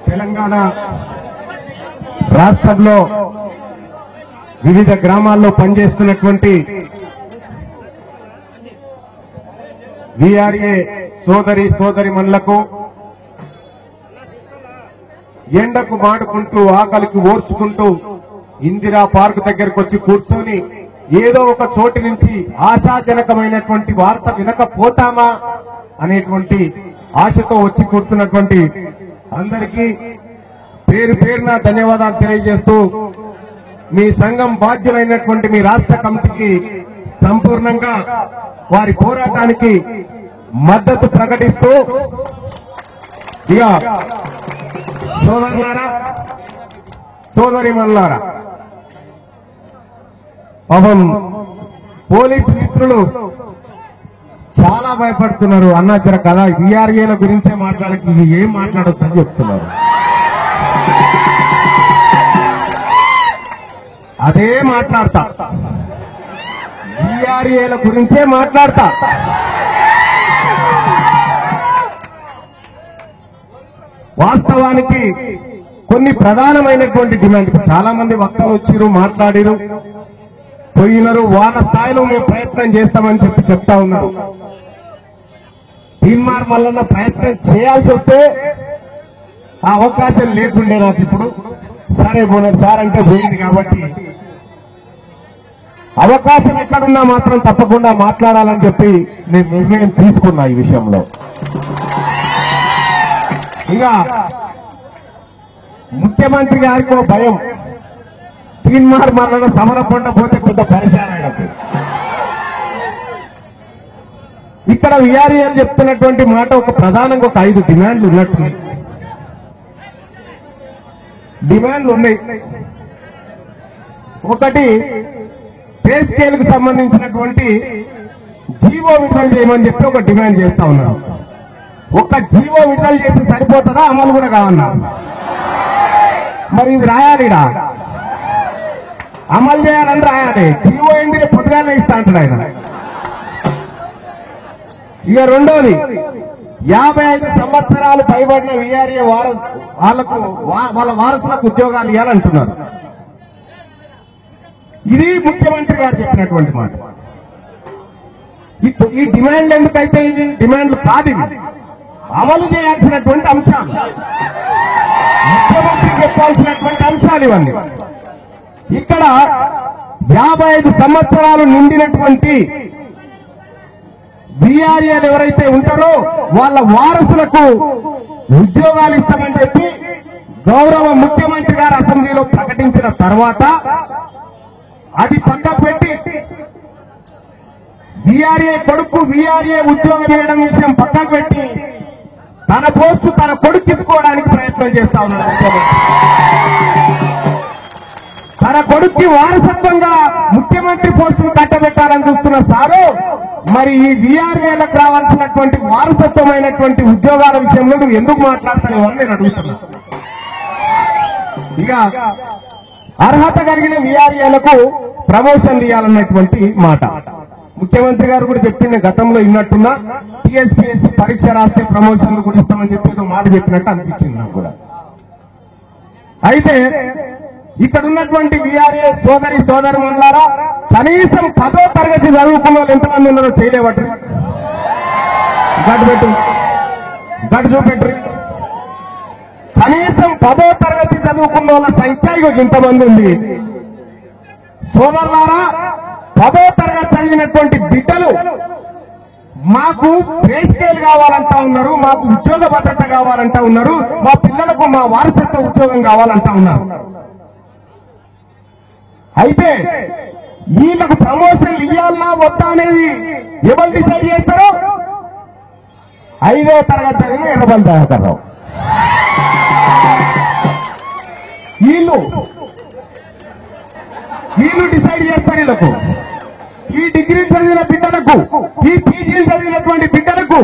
తెలంగాణ రాష్ట్రంలో వివిధ గ్రామాల్లో పనిచేస్తున్నటువంటి విఆర్ఏ సోదరి సోదరి మనులకు ఎండకు మాడుకుంటూ ఆకలికి ఓర్చుకుంటూ ఇందిరా పార్క్ దగ్గరకు వచ్చి కూర్చొని ఏదో ఒక చోటి నుంచి ఆశాజనకమైనటువంటి వార్త వినకపోతామా అనేటువంటి ఆశతో వచ్చి కూర్చున్నటువంటి అందరికీ పేరు పేరున ధన్యవాదాలు తెలియజేస్తూ మీ సంఘం బాధ్యులైనటువంటి మీ రాష్ట్ర కమిటీకి సంపూర్ణంగా వారి పోరాటానికి మద్దతు ప్రకటిస్తూ ఇక సోదరులారా సోదరి మల్లారా పాపం పోలీసు మిత్రులు చాలా భయపడుతున్నారు అన్న జర కదా విఆర్ఏల గురించే మాట్లాడక ఇవి ఏం మాట్లాడొద్దని చెప్తున్నారు అదే మాట్లాడతా విఆర్ఏల గురించే మాట్లాడతా వాస్తవానికి కొన్ని ప్రధానమైనటువంటి డిమాండ్ ఇప్పుడు చాలా మంది వక్తలు వచ్చిరు మాట్లాడిరు పోయినారు వాళ్ళ స్థాయిలో మేము ప్రయత్నం చేస్తామని చెప్పి చెప్తా ఉన్నారు తీన్మార్ మల్లన్న ప్రయత్నం చేయాల్సి వస్తే ఆ అవకాశం లేకుండే నాకు ఇప్పుడు సరే పోనాడు సార్ అంటే పోయింది కాబట్టి అవకాశం ఎక్కడున్నా మాత్రం తప్పకుండా మాట్లాడాలని చెప్పి నేను నిర్ణయం తీసుకున్నా ఈ విషయంలో ఇంకా ముఖ్యమంత్రి గారికి ఓ భయం తీన్మార్ మరణ సమర పంట పోతే కొంత పరిశాన్ ఆయనకు ఇక్కడ విఆర్ఏ చెప్తున్నటువంటి మాట ఒక ప్రధానంగా ఒక ఐదు డిమాండ్లు ఉన్నట్టు డిమాండ్లు ఉన్నాయి ఒకటి పే స్కేల్ కు సంబంధించినటువంటి జీవో విడుదల చేయమని చెప్పి ఒక డిమాండ్ చేస్తా ఉన్నారు ఒక్క జీవో విడుదల చేసి సరిపోతుందా అమలు కూడా కావన్నా మరి ఇది రాయాలి ఈడ. అమలు చేయాలని రాయాలి జీవో ఏంది రేపు పొద్దుగానే ఇస్తా అంటాడు ఆయన ఇక రెండోది యాభై ఐదు సంవత్సరాలు పైబడిన విఆర్ఏ వార వాళ్లకు వా- వాళ్ళ వారసులకు ఉద్యోగాలు ఇవ్వాలంటున్నారు ఇది ముఖ్యమంత్రి గారు చెప్పినటువంటి మాట ఈ- ఈ డిమాండ్లు ఎందుకైతే ఇది డిమాండ్లు కాదు ఇవి అమలు చేయాల్సినటువంటి అంశాలు ముఖ్యమంత్రి చెప్పాల్సినటువంటి అంశాలు ఇవన్నీ ఇక్కడ యాభై ఐదు సంవత్సరాలు నిండినటువంటి బీఆర్ఏలు ఎవరైతే ఉంటారో వాళ్ళ వారసులకు ఉద్యోగాలు ఇస్తామని చెప్పి గౌరవ ముఖ్యమంత్రి గారు అసెంబ్లీలో ప్రకటించిన తర్వాత అది పక్కకు పెట్టి బీఆర్ఏ కొడుకు బీఆర్ఏ ఉద్యోగం ఇవ్వడం విషయం పక్కకు పెట్టి తన పోస్టు తన కొడుకు ఎత్తుకోవడానికి ప్రయత్నం చేస్తా ఉన్నాడు ముఖ్యమంత్రి తన కొడుక్కి వారసత్వంగా ముఖ్యమంత్రి పోస్టును కట్టబెట్టాలని చూస్తున్న సారు మరి ఈ వీఆర్ఏలకు రావాల్సినటువంటి వారసత్వమైనటువంటి ఉద్యోగాల విషయంలో నువ్వు ఎందుకు మాట్లాడతావు అని నేను అడుగుతున్నా ఇక అర్హత కలిగిన వీఆర్ఏలకు ప్రమోషన్ ఇవ్వాలన్నటువంటి మాట ముఖ్యమంత్రి గారు కూడా చెప్పిండే గతంలో ఇన్నట్టున్నా టీఎస్పీఎస్సీ పరీక్ష రాస్తే ప్రమోషన్లు కూడా ఇస్తామని చెప్పి ఏదో మాట చెప్పినట్టు అనిపించింది నాకు కూడా అయితే ఇక్కడ ఉన్నటువంటి విఆర్ఏ సోదరి సోదరు ఉన్నారా కనీసం పదో తరగతి చదువుకున్న వాళ్ళు ఎంతమంది ఉన్నారో చేయలేవట్టు గడ్డు పెట్టు గడ్డు చూపెట్టు కనీసం పదో తరగతి చదువుకున్న వాళ్ళ సంఖ్య ఇగో ఇంతమంది ఉంది సోదరులారా పదో తరగతి చదివినటువంటి బిడ్డలు మాకు పే స్కేల్ కావాలంటా ఉన్నారు మాకు ఉద్యోగ భద్రత కావాలంటా ఉన్నారు మా పిల్లలకు మా వారసత్వ ఉద్యోగం కావాలంటా ఉన్నారు అయితే వీళ్ళకు ప్రమోషన్ ఇవ్వాలన్నా వద్దా అనేది ఎవరు డిసైడ్ చేస్తారో ఐదో తరగతి చదివిన ఎర్రబల్ దయాకర్ రావు వీళ్ళు వీళ్ళు డిసైడ్ చేస్తారు వీళ్ళకు ఈ డిగ్రీ చదివిన బిడ్డలకు ఈ పీజీ చదివినటువంటి బిడ్డలకు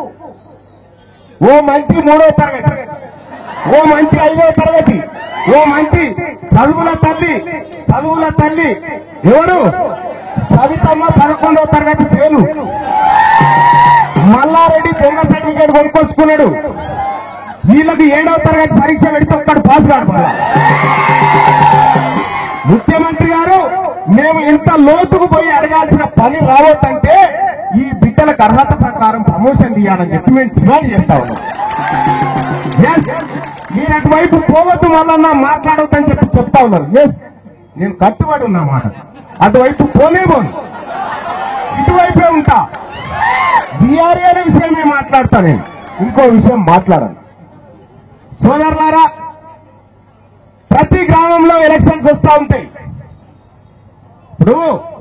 ఓ మంచి మూడో తరగతి ఓ మంచి ఐదో తరగతి ఓ మంచి చదువుల తల్లి చదువుల తల్లి ఎవరు సవితమ్మ పదకొండో తరగతి ఫెయిలు మల్లారెడ్డి దొంగ సర్టిఫికేట్ కొనుక్కొచ్చుకున్నాడు వీళ్ళకి ఏడవ తరగతి పరీక్ష పెడితే ఒక్కడు పాస్ కాడు మళ్ళా ముఖ్యమంత్రి గారు మేము ఇంత లోతుకు పోయి అడగాల్సిన పని రావద్దంటే ఈ బిడ్డలకు అర్హత ప్రకారం ప్రమోషన్ తీయాలని చెప్పి మేము డిమాండ్ చేస్తా ఉన్నాం Yes, మీరు అటువైపు పోవద్దు మళ్ళా మాట్లాడవద్దని చెప్పి చెప్తా ఉన్నారు ఎస్ నేను కట్టుబడి ఉన్నా మాట అటువైపు పోలేమోను ఇటువైపే ఉంటా బీఆర్ఏ అనే విషయమే మాట్లాడతా నేను ఇంకో విషయం మాట్లాడను సోదరులారా ప్రతి గ్రామంలో ఎలక్షన్స్ వస్తూ ఉంటాయి ఇప్పుడు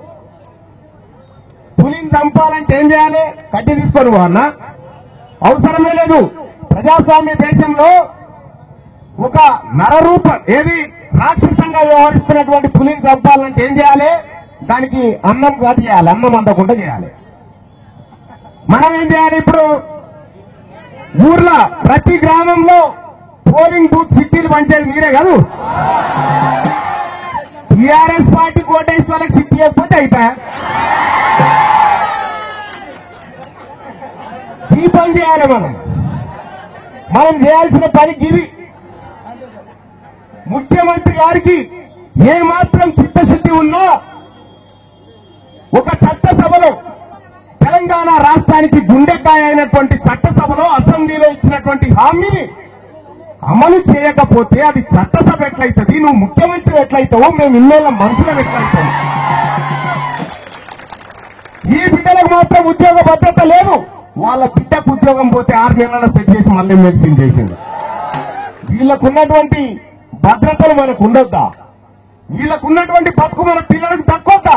పులిని చంపాలంటే ఏం చేయాలి కట్టి తీసుకొని పో అన్న అవసరమే లేదు ప్రజాస్వామ్య దేశంలో ఒక నరరూప ఏది రాక్షసంగా వ్యవహరిస్తున్నటువంటి పులిని చంపాలంటే ఏం చేయాలి దానికి అన్నం కాదు చేయాలి అన్నం అందకుండా చేయాలి మనం ఏం చేయాలి ఇప్పుడు ఊర్లో ప్రతి గ్రామంలో పోలింగ్ బూత్ సిటీలు పంచేది మీరే కాదు టీఆర్ఎస్ పార్టీ కోటేసి వాళ్ళకి సిట్టి ఇవ్వకపోతే అయిపోయా ఈ పని చేయాలి మనం మనం చేయాల్సిన పనికి ఇది ముఖ్యమంత్రి గారికి ఏ మాత్రం చిత్తశుద్ధి ఉన్నా ఒక చట్టసభలో తెలంగాణ రాష్ట్రానికి గుండెకాయ అయినటువంటి చట్టసభలో అసెంబ్లీలో ఇచ్చినటువంటి హామీని అమలు చేయకపోతే అది చట్టసభ ఎట్లయితుంది నువ్వు ముఖ్యమంత్రి ఎట్లయితావో మేము ఇన్నేళ్ళ మనుషులం ఎట్లయితాం ఈ బిడ్డలకు మాత్రం ఉద్యోగ భద్రత లేదు వాళ్ళ బిడ్డకు ఉద్యోగం పోతే ఆరు నెలల సెట్ చేసి మళ్ళీ మెడిసిన్ చేసింది వీళ్ళకున్నటువంటి భద్రతలు మనకు ఉండొద్దా వీళ్ళకున్నటువంటి బతుకు మన పిల్లలకు తక్కువద్దా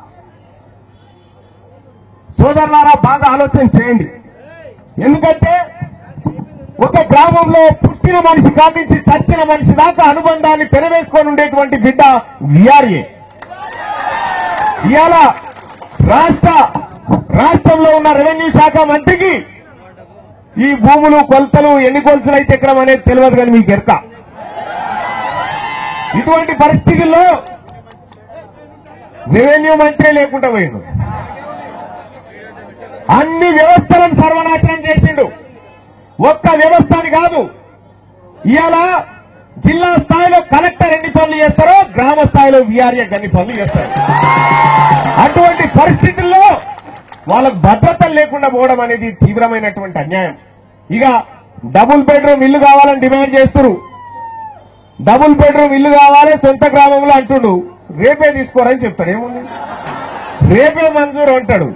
సోదరులారా బాగా ఆలోచన చేయండి ఎందుకంటే ఒక గ్రామంలో పుట్టిన మనిషి కానించి చచ్చిన మనిషి దాకా అనుబంధాన్ని పెనవేసుకొని ఉండేటువంటి బిడ్డ విఆర్ఏ ఇవాళ రాష్ట్ర రాష్ట్రంలో ఉన్న రెవెన్యూ శాఖ మంత్రికి ఈ భూములు కొలతలు ఎన్ని కొలతలు అయితే ఎక్కడం అనేది తెలియదు కానీ మీకు ఎరక ఇటువంటి పరిస్థితుల్లో రెవెన్యూ మంత్రి లేకుండా పోయిండు అన్ని వ్యవస్థలను సర్వనాశనం చేసిండు ఒక్క వ్యవస్థని కాదు ఇవాళ జిల్లా స్థాయిలో కలెక్టర్ ఎన్ని పనులు చేస్తారో గ్రామ స్థాయిలో విఆర్ఏ అన్ని పనులు చేస్తారు అటువంటి పరిస్థితుల్లో వాళ్ళకు భద్రత లేకుండా పోవడం అనేది తీవ్రమైనటువంటి అన్యాయం ఇక డబుల్ బెడ్రూమ్ ఇల్లు కావాలని డిమాండ్ చేస్తున్నారు డబుల్ బెడ్రూమ్ ఇల్లు కావాలి సొంత గ్రామంలో అంటుండు రేపే తీసుకోరని చెప్తాడు ఏముంది రేపే మంజూరు అంటాడు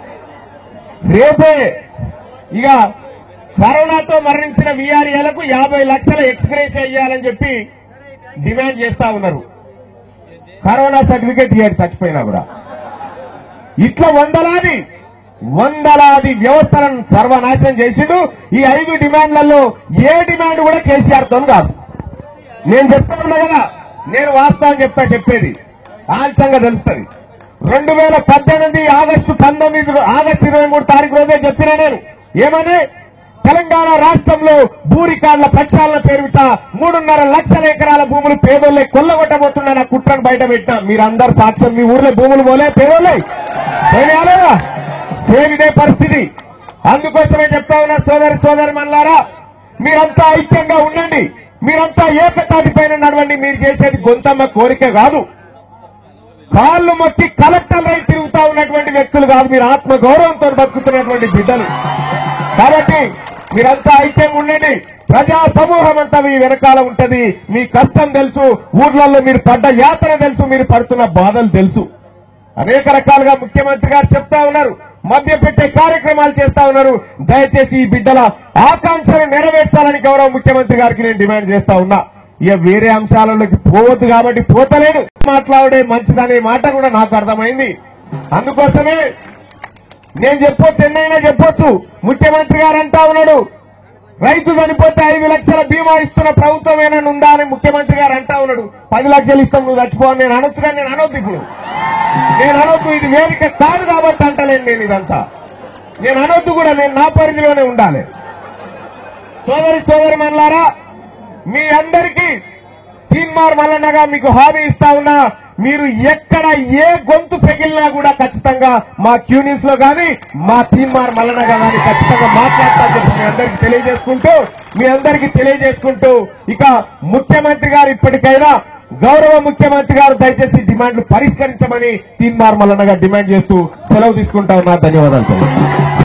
రేపే ఇక కరోనాతో మరణించిన వీఆర్ఏలకు యాభై లక్షల ఎక్స్గ్రేస్ అయ్యాలని చెప్పి డిమాండ్ చేస్తా ఉన్నారు కరోనా సర్టిఫికేట్ ఇయ్యాడు చచ్చిపోయినా కూడా ఇట్లా వందలాది వందలాది వ్యవస్థలను సర్వనాశనం చేసిండు ఈ ఐదు డిమాండ్లలో ఏ డిమాండ్ కూడా కేసీఆర్ తో కాదు నేను చెప్తా ఉన్నా కదా నేను వాస్తవం చెప్తా చెప్పేది ఆలస్యంగా తెలుస్తుంది రెండు వేల పద్దెనిమిది ఆగస్టు పంతొమ్మిది ఆగస్టు ఇరవై మూడు తారీఖు రోజే చెప్పిన నేను ఏమని తెలంగాణ రాష్ట్రంలో భూ రికార్డుల ప్రక్షాళన పేరుట మూడున్నర లక్షల ఎకరాల భూములు పేదోళ్ళే కొల్లగొట్టబోతున్నా నా కుట్రను బయట పెట్టినా మీరందరు సాక్ష్యం మీ ఊర్లో భూములు పోలే పేదోళ్ళే పోయినాయా సేమ్ ఇదే పరిస్థితి అందుకోసమే చెప్తా ఉన్నా సోదరి సోదరి మల్లారా మీరంతా ఐక్యంగా ఉండండి మీరంతా ఏకతాటిపైన నడవండి మీరు చేసేది గొంతమ్మ కోరిక కాదు కాళ్ళు మొక్కి కలెక్టర్ అయి తిరుగుతా ఉన్నటువంటి వ్యక్తులు కాదు మీరు ఆత్మ గౌరవంతో బతుకుతున్నటువంటి బిడ్డలు కాబట్టి మీరంతా ఐక్యంగా ఉండండి ప్రజా సమూహం అంతా మీ వెనకాల ఉంటది మీ కష్టం తెలుసు ఊర్లలో మీరు పడ్డ యాత్ర తెలుసు మీరు పడుతున్న బాధలు తెలుసు అనేక రకాలుగా ముఖ్యమంత్రి గారు చెప్తా ఉన్నారు మధ్య పెట్టే కార్యక్రమాలు చేస్తా ఉన్నారు దయచేసి ఈ బిడ్డల ఆకాంక్షలు నెరవేర్చాలని గౌరవ ముఖ్యమంత్రి గారికి నేను డిమాండ్ చేస్తా ఉన్నా ఇక వేరే అంశాలలోకి పోవద్దు కాబట్టి పోతలేను మాట్లాడే మంచిదనే మాట కూడా నాకు అర్థమైంది అందుకోసమే నేను చెప్పొచ్చు ఎన్నైనా చెప్పొచ్చు ముఖ్యమంత్రి గారు అంటా ఉన్నాడు రైతు చనిపోతే ఐదు లక్షల బీమా ఇస్తున్న ప్రభుత్వం ఏమైనా ఉందా అని ముఖ్యమంత్రి గారు అంటా ఉన్నాడు పది లక్షలు ఇస్తాం నువ్వు చచ్చిపో అని నేను అనొచ్చు కానీ నేను అనొద్దు ఇప్పుడు నేను అనొద్దు ఇది వేదిక కాదు కాబట్టి అంటలేను నేను ఇదంతా నేను అనొద్దు కూడా నేను నా పరిధిలోనే ఉండాలి సోదరి సోదరి మల్లారా మీ అందరికీ తీన్మార్ మల్లన్నగా మీకు హామీ ఇస్తా ఉన్నా మీరు ఎక్కడ ఏ గొంతు పెగిలినా కూడా ఖచ్చితంగా మా క్యూనిస్ లో గాని మా తీన్మార్ మల్లన్నగా గాని ఖచ్చితంగా మాట్లాడతా చెప్పి మీ అందరికీ తెలియజేసుకుంటూ మీ అందరికీ తెలియజేసుకుంటూ ఇక ముఖ్యమంత్రి గారు ఇప్పటికైనా గౌరవ ముఖ్యమంత్రి గారు దయచేసి డిమాండ్లు పరిష్కరించమని తీన్ మార్మలన్నగా డిమాండ్ చేస్తూ సెలవు తీసుకుంటా ఉన్నారు ధన్యవాదాలు